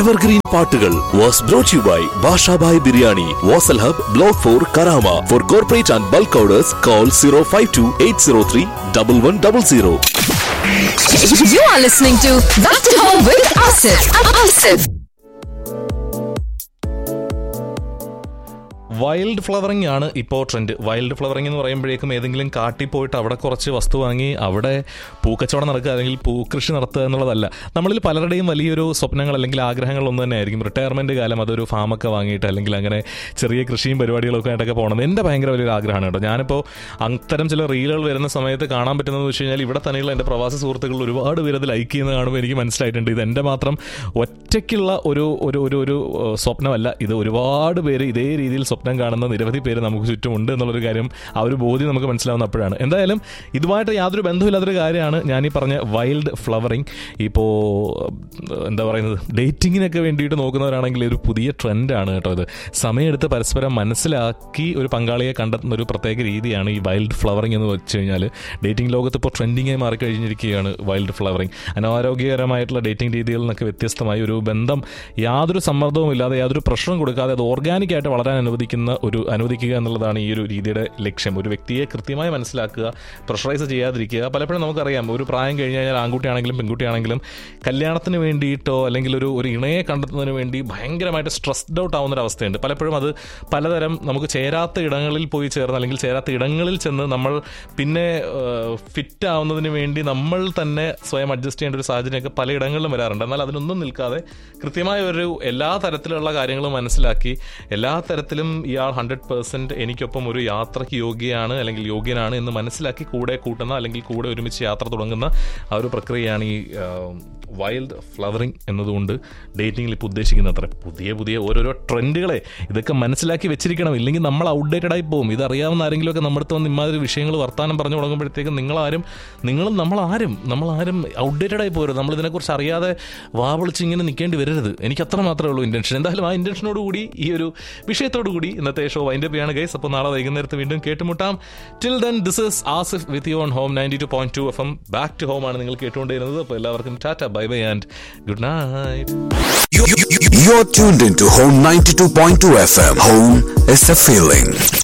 Evergreen പാട്ടുകൾ was brought you by Bashabhai biryani Wasl hub block four Karama four corporate and bulk orders call zero five two eight zero three double one double zero You are listening to Back to Home with Asif. Asif. Wild flowering ആണ് ഇപ്പോൾ trend wild flowering എന്ന് പറയുമ്പോഴേക്കും ഏതെങ്കിലും കാട്ടിൽ പോയിട്ട് അവിടെ കുറച്ച് വസ്തു വാങ്ങി അവിടെ പൂക്കച്ചവടം നടക്കുക അല്ലെങ്കിൽ പൂക്കൃഷി നടത്തുക എന്നുള്ളതല്ല നമ്മളിൽ പലരുടെയും വലിയൊരു സ്വപ്നങ്ങൾ അല്ലെങ്കിൽ ആഗ്രഹങ്ങൾ ഒന്ന് തന്നെ ആയിരിക്കും റിട്ടയർമെന്റ് കാലം അതൊരു ഫാമൊക്കെ വാങ്ങിയിട്ട് അല്ലെങ്കിൽ അങ്ങനെ ചെറിയ കൃഷിയും പരിപാടികളൊക്കെ ആയിട്ടൊക്കെ പോകണം എൻ്റെ ഭയങ്കര വലിയൊരു ആഗ്രഹമാണ് കേട്ടോ ഞാനിപ്പോൾ അത്തരം ചില റീലുകൾ വരുന്ന സമയത്ത് കാണാൻ പറ്റുന്നത് വെച്ച് കഴിഞ്ഞാൽ ഇവിടെ തന്നെയുള്ള എൻ്റെ പ്രവാസി സുഹൃത്തുക്കൾ ഒരുപാട് പേര് അത് ലൈക്ക് ചെയ്യുന്നത് കാണുമ്പോൾ എനിക്ക് മനസ്സിലായിട്ടുണ്ട് ഇത് എൻ്റെ മാത്രം ഒറ്റയ്ക്കുള്ള ഒരു ഒരു ഒരു ഒരു ഏഹ്, സ്വപ്നമല്ല ഇത് ഒരുപാട് പേര് ഇതേ രീതിയിൽ സ്വപ്നം കാണുന്ന നിരവധി പേര് നമുക്ക് ചുറ്റുമുണ്ട് എന്നുള്ളൊരു കാര്യം ആ ഒരു ബോധ്യം നമുക്ക് മനസ്സിലാവുന്ന അപ്പോഴാണ് എന്തായാലും ഇതുമായിട്ട് യാതൊരു ബന്ധമില്ലാത്തൊരു കാര്യമാണ് ഞാൻ ഈ പറഞ്ഞ വൈൽഡ് ഫ്ലവറിങ് ഇപ്പോൾ എന്താ പറയുന്നത് ഡേറ്റിങ്ങിനൊക്കെ വേണ്ടിയിട്ട് നോക്കുന്നവരാണെങ്കിൽ ഒരു പുതിയ ട്രെൻഡാണ് കേട്ടോ ഇത് സമയമെടുത്ത് പരസ്പരം മനസ്സിലാക്കി ഒരു പങ്കാളിയെ കണ്ടെത്തുന്ന ഒരു പ്രത്യേക രീതിയാണ് ഈ വൈൽഡ് ഫ്ലവറിംഗ് എന്ന് വെച്ച് കഴിഞ്ഞാൽ ഡേറ്റിംഗ് ലോകത്ത് ഇപ്പോൾ ട്രെൻഡിങ്ങായി മാറിക്കഴിഞ്ഞിരിക്കുകയാണ് വൈൽഡ് ഫ്ലവറിംഗ് അനാരോഗ്യകരമായിട്ടുള്ള ഡേറ്റിംഗ് രീതികളിൽ നിന്നൊക്കെ വ്യത്യസ്തമായി ഒരു ബന്ധം യാതൊരു സമ്മർദ്ദവും ഇല്ലാതെ യാതൊരു പ്രഷറും കൊടുക്കാതെ അത് ഓർഗാനിക്കായിട്ട് വളരാൻ അനുവദിക്കുന്ന ഒരു അനുവദിക്കുക എന്നുള്ളതാണ് ഈ ഒരു രീതിയുടെ ലക്ഷ്യം ഒരു വ്യക്തിയെ കൃത്യമായി മനസ്സിലാക്കുക പ്രഷറൈസ് ചെയ്യാതിരിക്കുക പലപ്പോഴും നമുക്കറിയാം ഒരു പ്രായം കഴിഞ്ഞ് കഴിഞ്ഞാൽ ആൺകുട്ടിയാണെങ്കിലും പെൺകുട്ടിയാണെങ്കിലും കല്യാണത്തിന് വേണ്ടിയിട്ടോ അല്ലെങ്കിൽ ഒരു ഒരു ഇണയെ കണ്ടെത്തുന്നതിന് വേണ്ടി ഭയങ്കരമായിട്ട് സ്ട്രെസ്ഡ് ഔട്ട് ആവുന്ന ഒരു അവസ്ഥയുണ്ട് പലപ്പോഴും അത് പലതരം നമുക്ക് ചേരാത്ത ഇടങ്ങളിൽ പോയി ചേർന്ന് അല്ലെങ്കിൽ ചേരാത്ത ഇടങ്ങളിൽ ചെന്ന് നമ്മൾ പിന്നെ ഫിറ്റ് ആവുന്നതിന് വേണ്ടി നമ്മൾ തന്നെ സ്വയം അഡ്ജസ്റ്റ് ചെയ്യേണ്ട ഒരു സാഹചര്യമൊക്കെ പലയിടങ്ങളിലും വരാറുണ്ട് എന്നാൽ അതിനൊന്നും നിൽക്കാതെ കൃത്യമായ ഒരു എല്ലാ തരത്തിലുള്ള കാര്യങ്ങളും മനസ്സിലാക്കി എല്ലാ തരത്തിലും ഇയാൾ ഹൺഡ്രഡ് പെർസെൻറ്റ് എനിക്കൊപ്പം ഒരു യാത്രയ്ക്ക് യോഗ്യയാണ് അല്ലെങ്കിൽ യോഗ്യനാണ് എന്ന് മനസ്സിലാക്കി കൂടെ കൂട്ടുന്ന അല്ലെങ്കിൽ കൂടെ ഒരുമിച്ച് യാത്ര തുടങ്ങുന്ന ആ ഒരു പ്രക്രിയയാണ് ഈ വൈൽഡ് ഫ്ലവറിംഗ് എന്നതുകൊണ്ട് ഡേറ്റിങ്ങിൽ ഇപ്പോൾ ഉദ്ദേശിക്കുന്നത് അത്ര പുതിയ പുതിയ ഓരോരോ ട്രെൻഡുകളെ ഇതൊക്കെ മനസ്സിലാക്കി വെച്ചിരിക്കണം ഇല്ലെങ്കിൽ നമ്മൾ ഔട്ട്ഡേറ്റഡ് ആയി പോകും ഇതറിയാവുന്ന ആരെങ്കിലുമൊക്കെ നമ്മുടെ അടുത്ത് വന്ന് ഇമാതിരി വിഷയങ്ങൾ വർത്താനം പറഞ്ഞു തുടങ്ങുമ്പോഴത്തേക്കും നിങ്ങളാരും നിങ്ങളും നമ്മളാരും നമ്മളാരും ഔട്ട്ഡേറ്റഡ് ആയി പോരുത് നമ്മൾ ഇതിനെക്കുറിച്ച് അറിയാതെ വാവളിച്ച് ഇങ്ങനെ നിൽക്കേണ്ടി വരരുത് എനിക്ക് അത്ര മാത്രമേ ഉള്ളൂ ഇൻറ്റൻഷൻ എന്തായാലും ആ ഇൻറ്റൻഷനോട് കൂടി ഈ ഒരു വിഷയത്തോടു കൂടി ഇന്നത്തെ ഷോ വൈൻഡ് അപ്പ് ചെയ്യാണ് ഗൈസ് അപ്പോൾ നാളെ വൈകുന്നേരത്ത് വീണ്ടും കേട്ടുമുട്ടാം till then this is Asif with you on home ninety two point two F M back to home ആണ് നിങ്ങൾ കേട്ടുകൊണ്ടിരുന്നത് അപ്പോൾ എല്ലാവർക്കും tata bye bye and good night You're tuned into Home 92.2 FM. Home is a feeling.